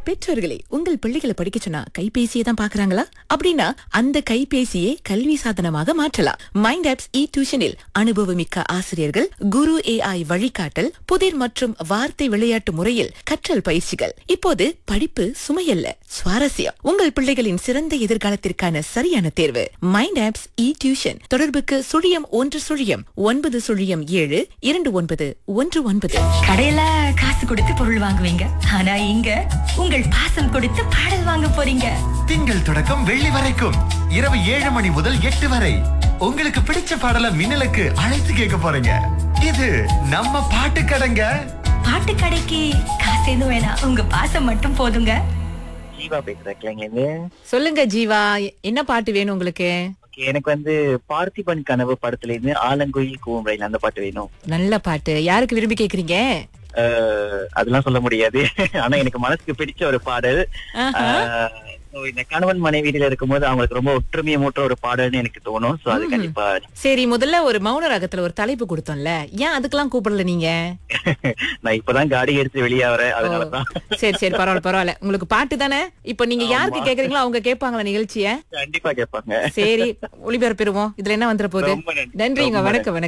பெற்றோர்களே உங்கள் பிள்ளைகளை படிக்க சொன்னா கைபேசியை தான் பாக்குறாங்களா அப்படின்னா அந்த கைபேசியை கல்வி சாதனமாக மாற்றலாம் மைண்ட் ஆப்ஸ் இ டியூஷனில் அனுபவமிக்க ஆசிரியர்கள் குரு ஏஐ வழிகாட்டல் புதிர் மற்றும் வார்த்தை விளையாட்டு முறையில் கற்றல் பயிற்சிகள் இப்போது படிப்பு சுமையல்ல சுவாரஸ்யம் உங்கள் பிள்ளைகளின் சிறந்த எதிர்காலத்திற்கான சரியான தேர்வு மைண்ட் ஆப்ஸ் இ டியூஷன் தொடர்புக்கு சுழியம் ஒன்று சுழியம் ஒன்பது சுழியம் ஏழு இரண்டு ஒன்பது ஒன்று ஒன்பது கடையில காசு கொடுத்து பொருள் வாங்குவீங்க ஆனா இங்க உங்கள் பாசம் கொடுத்து பாடல் வாங்க போறீங்க திங்கள் தொடக்கம் வெள்ளி வரைக்கும் இரவு ஏழு மணி முதல் எட்டு வரை உங்களுக்கு பிடிச்ச பாடல மின்னலுக்கு அழைத்து கேட்க போறீங்க இது நம்ம பாட்டு கடைங்க பாட்டு கடைக்கு காசு எதுவும் வேணாம் உங்க பாசம் மட்டும் போதுங்க ஜீவா பேசுறேன் கிளைங்க சொல்லுங்க ஜீவா என்ன பாட்டு வேணும் உங்களுக்கு ஓகே எனக்கு வந்து பார்த்திபன் கனவு படத்துல இருந்து ஆலங்குயில் கூவும் ரயில் அந்த பாட்டு வேணும் நல்ல பாட்டு யாருக்கு விரும்பி கேக்குறீங்க அஹ், அதெல்லாம் சொல்ல முடியாது ஆனா எனக்கு மனசுக்கு பிடிச்ச ஒரு பாடல் ஆஹா. அஹ், so இந்த கணவன் மனைவியில இருக்கும்போது அவங்களுக்கு ரொம்ப ஒற்றுமையை மூட்டுற ஒரு பாடல்னு எனக்கு தோணும் சோ அது கண்டிப்பா சரி முதல்ல ஒரு மௌன ராகத்துல ஒரு தலைப்பு கொடுத்தோம்ல ஏன் அதுக்கெல்லாம் கூப்பிடல நீங்க நான் இப்பதான் காடி எடுத்து வெளியே வரேன் அதனாலதான் சரி சரி பரவாயில்ல பரவாயில்ல உங்களுக்கு பாட்டு தானே இப்ப நீங்க யாருக்கு கேக்குறீங்களோ அவங்க கேட்பாங்களா நிகழ்ச்சிய கண்டிப்பா கேட்பாங்க சரி ஒளிபரப்பிடுவோம் இதுல என்ன வந்துட போகுது ரொம்ப நன்றி. நன்றிங்க ரொம்ப வணக்கம் வணக்கம்